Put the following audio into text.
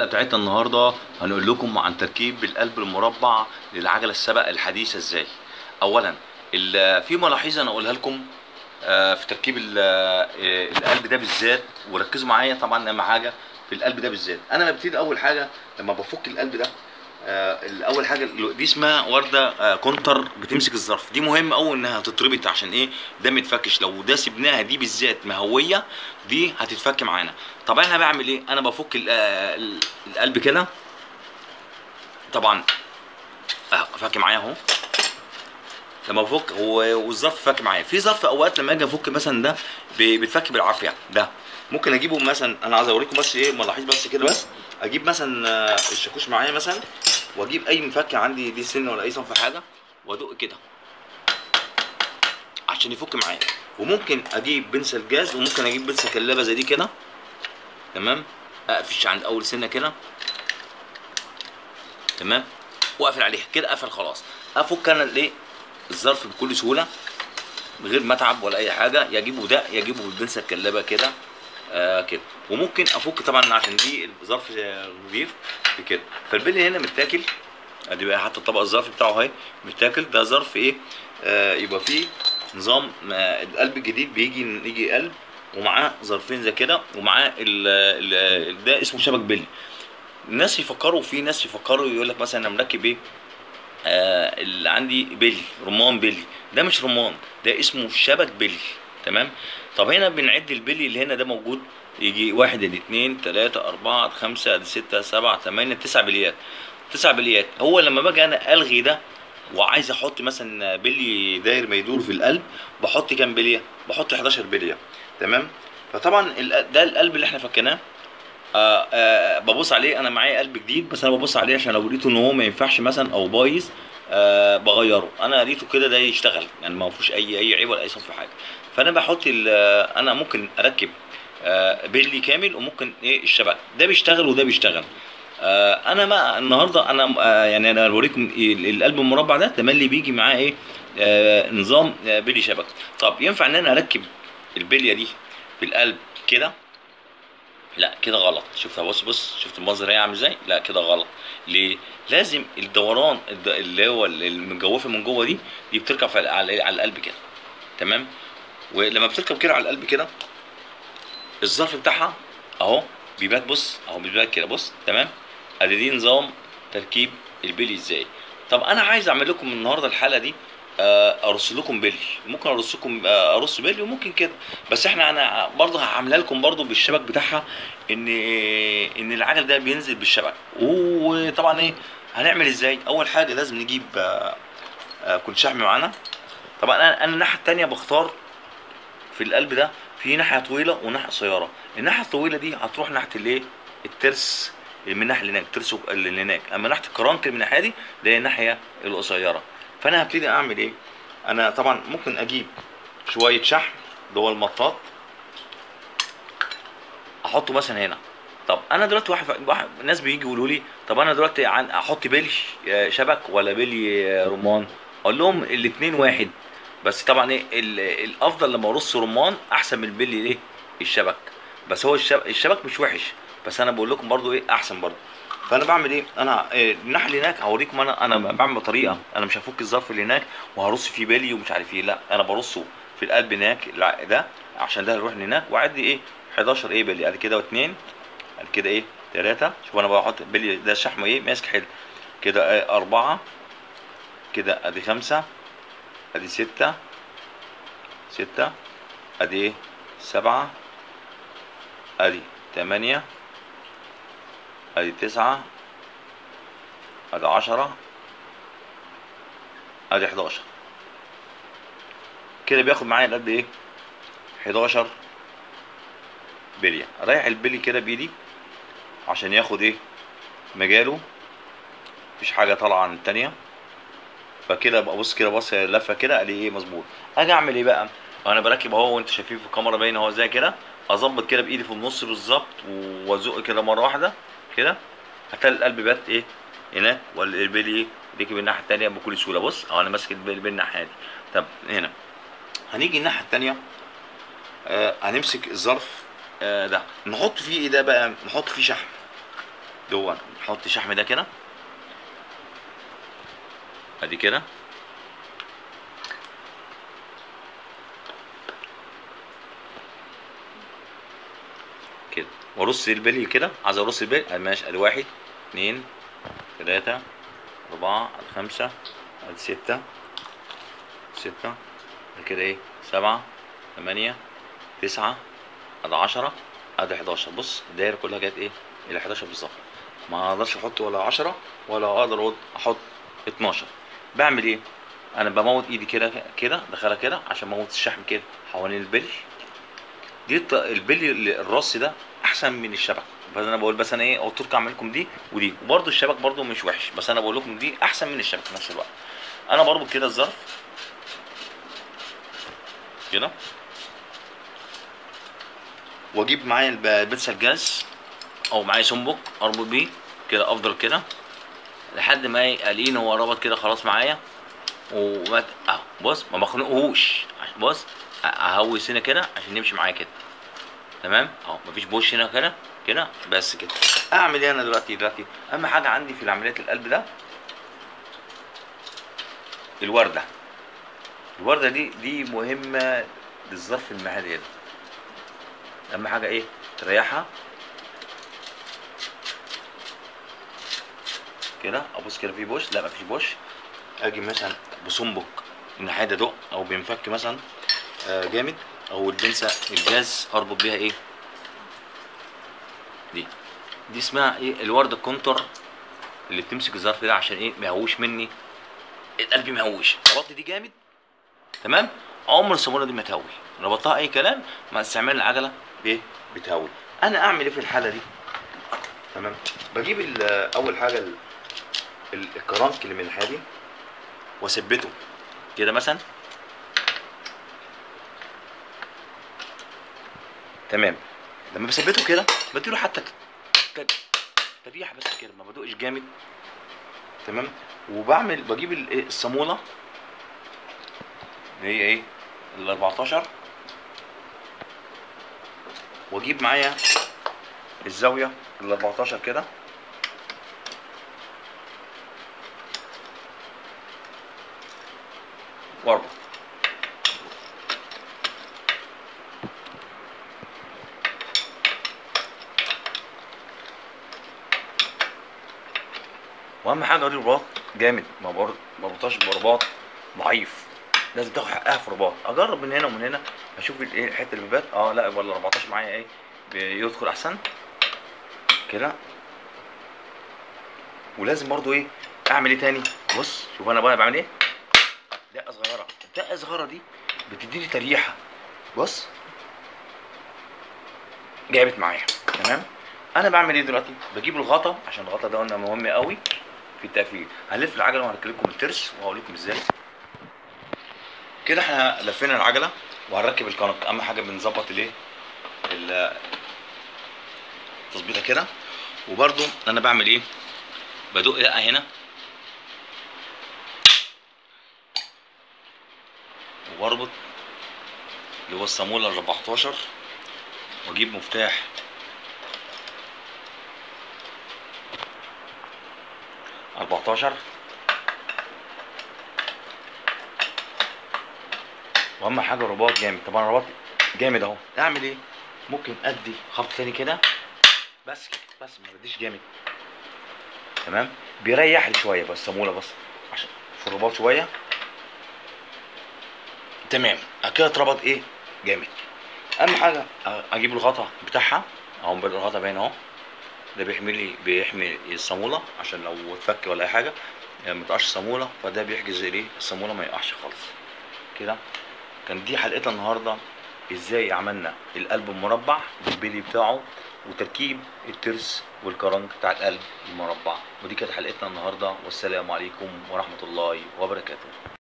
الحلقه بتاعتنا النهارده هنقول لكم عن تركيب القلب المربع للعجله السبق الحديثه ازاي اولا ال- في ملاحظه انا اقولها لكم آه، في تركيب ال- آه، القلب ده بالذات وركزوا معايا طبعا اهم حاجه في القلب ده بالذات انا ببتدي اول حاجه لما بفك القلب ده آه، اول حاجه دي اسمها ورده آه، كونتر بتمسك الظرف دي مهم قوي انها تتربط عشان ايه ده ما يتفكش لو ده سبناها دي بالذات مهويه دي هتتفك معانا طب انا بعمل ايه انا بفك ال- آه، ال- القلب كده طبعا أه، فك معايا اهو لما بفك هو والظرف فك معايا في ظرف اوقات لما اجي افك مثلا ده ب- بيتفك بالعافيه ده ممكن اجيبه مثلا انا عايز اوريكم بس ايه ملاحظ بس كده بس اجيب مثلا آه، الشاكوش معايا مثلا واجيب اي مفك عندي دي سن ولا اي صنف حاجه وادق كده عشان يفك معايا وممكن اجيب بنسة الجاز وممكن اجيب بنسة كلابه زي دي كده تمام اقفش عند اول سنه كده تمام واقفل عليها كده قفل خلاص افك انا الايه الظرف بكل سهوله من غير ما اتعب ولا اي حاجه يجيبه ده يجيبه بالبنسه الكلابه كده آه كده وممكن افك طبعا عشان دي الظرف نضيف بكده فالبلي هنا متاكل ادي بقى حتى الطبق الظرف بتاعه اهي متاكل ده ظرف ايه آه يبقى فيه نظام آه القلب الجديد بيجي يجي قلب ومعاه ظرفين زي كده ومعاه ال- ال- ده اسمه شبك بلي الناس يفكروا في ناس يفكروا يقول لك مثلا انا مركب ايه آه اللي عندي بلي رمان بلي ده مش رمان ده اسمه شبك بلي تمام طب هنا بنعد البلي اللي هنا ده موجود يجي واحد ادي اتنين تلاتة اربعة خمسة ادي ستة سبعة تمانية تسع بليات تسع بليات هو لما باجي انا الغي ده وعايز احط مثلا بلي داير ما يدور في القلب بحط كام بليه بحط 11 بليه تمام فطبعا ال- ده القلب اللي احنا فكناه آه آه ببص عليه انا معايا قلب جديد بس انا ببص عليه عشان لو لقيته ان هو ما ينفعش مثلا او بايظ آه بغيره انا لقيته كده ده يشتغل يعني ما فيهوش اي اي عيب ولا اي صنف حاجه فانا بحط ال- آه، انا ممكن اركب آه بلي كامل وممكن ايه الشبك ده بيشتغل وده بيشتغل آه انا ما النهارده انا آه يعني انا بوريكم ال- القلب المربع ده تملي بيجي معاه ايه آه نظام آه بلي شبك طب ينفع ان انا اركب البليه دي في القلب كده لا كده غلط شوفها بص بص شفت المنظر هي عامل ازاي لا كده غلط ليه لازم الدوران الد- اللي هو المجوفه من جوه دي دي بتركب في- على على القلب كده تمام ولما بتركب كده على القلب كده الظرف بتاعها اهو بيبات بص اهو بيبات كده بص تمام ادي دي نظام تركيب البلي ازاي طب انا عايز اعمل لكم النهارده الحلقه دي آه، ارص لكم بلي ممكن ارص لكم آه، ارص بلي وممكن كده بس احنا انا برضه هعملها لكم برضه بالشبك بتاعها ان ان العجل ده بينزل بالشبك وطبعا ايه هنعمل ازاي اول حاجه لازم نجيب آه، آه، كل شحم معانا طبعا انا انا الناحيه التانية بختار في القلب ده في ناحيه طويله وناحيه قصيره الناحيه الطويله دي هتروح ناحيه الايه الترس اللي من الناحيه اللي هناك الترس اللي هناك اما ناحيه الكرانك اللي من الناحيه دي ده هي الناحيه القصيره فانا هبتدي اعمل ايه انا طبعا ممكن اجيب شويه شحم اللي هو المطاط احطه مثلا هنا طب انا دلوقتي واحد, واحد ناس بيجي يقولوا لي طب انا دلوقتي عن احط بلي آه، شبك ولا بلي آه، رمان اقول لهم الاثنين واحد بس طبعا ايه ال- الافضل لما ارص رمان احسن من البلي ايه الشبك بس هو الشبك, الشبك مش وحش بس انا بقول لكم برضو ايه احسن برضو فانا بعمل ايه انا إيه الناحيه اللي هناك هوريكم انا انا بعمل طريقه انا مش هفك الظرف اللي هناك وهرص فيه بلي ومش عارف ايه لا انا برصه في القلب هناك الع- ده عشان ده يروح هناك واعدي ايه 11 ايه بلي ادي كده واثنين ادي كده ايه ثلاثة شوف انا بحط بلي ده الشحم ايه ماسك حلو كده ايه أربعة كده ادي خمسة ادي ستة ستة ادي ايه سبعة ادي تمانية ادي تسعة ادي عشرة ادي حداشر كده بياخد معايا قد ايه حداشر بلية رايح البلي كده بايدي عشان ياخد ايه مجاله مفيش حاجة طالعة عن التانية فكده ابقى بص كده بص لفه كده ادي ايه مظبوط اجي اعمل ايه بقى انا بركب اهو وانت شايفين في الكاميرا باين اهو زي كده اظبط كده بايدي في النص بالظبط وازق كده مره واحده كده هتلاقي القلب بات ايه هناك والبلي ايه ركب الناحيه التانيه بكل سهوله بص اهو انا ماسك البلي بالناحيه دي طب هنا هنيجي الناحيه التانيه آه هنمسك الظرف آه ده نحط فيه ايه ده بقى نحط فيه شحم دون نحط الشحم ده كده ادي كده كده وارص البلي كده عايز ارص البلي آه ماشي ادي واحد اتنين تلاتة أربعة ادي خمسة ادي ستة ستة ادي كده ايه سبعة تمانية تسعة ادي عشرة ادي حداشر بص الدايرة كلها جت ايه الى حداشر بالظبط ما اقدرش احط ولا عشرة ولا اقدر احط اتناشر بعمل ايه انا بموت ايدي كده كده دخلها كده عشان اموت الشحم كده حوالين البلي دي الط- البلي اللي- الراس ده احسن من الشبك فانا بقول بس انا ايه قلت لكم اعمل لكم دي ودي وبرده الشبك برده مش وحش بس انا بقول لكم دي احسن من الشبك في نفس الوقت انا بربط كده الظرف كده واجيب معايا الب- البتسه الجاز او معايا سنبك اربط بيه كده افضل كده لحد ما الاقيه هو ربط كده خلاص معايا وما ت- اهو بص ما بخنقهوش عشان بص أ- اهوس هنا كده عشان يمشي معايا كده تمام اهو مفيش بوش هنا كده كده بس كده اعمل ايه انا دلوقتي دلوقتي اهم حاجه عندي في عمليات القلب ده الورده الورده دي دي مهمه للظرف المعدي ده اهم حاجه ايه تريحها كده ابص كده في بوش لا مفيش بوش اجي مثلا بصنبك الناحيه ده دق او بينفك مثلا آه جامد او البنسه الجاز اربط بيها ايه دي دي اسمها ايه الورده الكونتر اللي بتمسك الظرف ده عشان ايه ما يهوش مني القلب ما يهوش ربطت دي جامد تمام عمر الصاموله دي ما تهوي ربطتها اي كلام مع استعمال العجله ايه بتهوي انا اعمل ايه في الحاله دي تمام بجيب ال- اول حاجه ال- ال- الكرنك اللي من الناحيه دي واثبته كده مثلا تمام لما بثبته كده بديله حتى ك- ك- تريح بس كده ما بدقش جامد تمام وبعمل بجيب ال- إيه الصاموله اللي هي ايه ال 14 واجيب معايا الزاويه ال 14 كده واربط واهم حاجه اوري رباط جامد ما بر- ما بربطهاش برباط ضعيف لازم تاخد حقها في رباط اجرب من هنا ومن هنا اشوف الايه الحته اللي بات اه لا ولا 14 معايا ايه بيدخل احسن كده ولازم برضو ايه اعمل ايه تاني بص شوف انا بقى بعمل ايه دقه صغيره الدقه الصغيره دي بتديني تريحه بص جابت معايا تمام انا بعمل ايه دلوقتي بجيب الغطا عشان الغطا ده قلنا مهم قوي في التقفيل هنلف العجله وهركب لكم الترس وهقول لكم ازاي كده احنا لفينا العجله وهنركب الكنك اهم حاجه بنظبط الايه ال- التظبيطه كده وبرده انا بعمل ايه بدق دقه هنا وبربط اللي هو الصاموله ال 14 واجيب مفتاح أربعتاشر واهم حاجه رباط جامد طبعا رباط جامد اهو اعمل ايه ممكن ادي خبط تاني كده بس كده بس ما بديش جامد تمام بيريح لي شويه بس صاموله بس عشان في الرباط شويه تمام كده اتربط ايه جامد اهم حاجه أ- اجيب الغطا بتاعها اهو بدأ الغطا باين اهو ده بيحمي لي بيحمي الصاموله عشان لو اتفك ولا اي حاجه يعني ما تقعش الصاموله فده بيحجز الايه الصاموله ما يقعش خالص كده كان دي حلقتنا النهارده ازاي عملنا القلب المربع بالبلي بتاعه وتركيب الترس والكرنك بتاع القلب المربع ودي كانت حلقتنا النهارده والسلام عليكم ورحمه الله وبركاته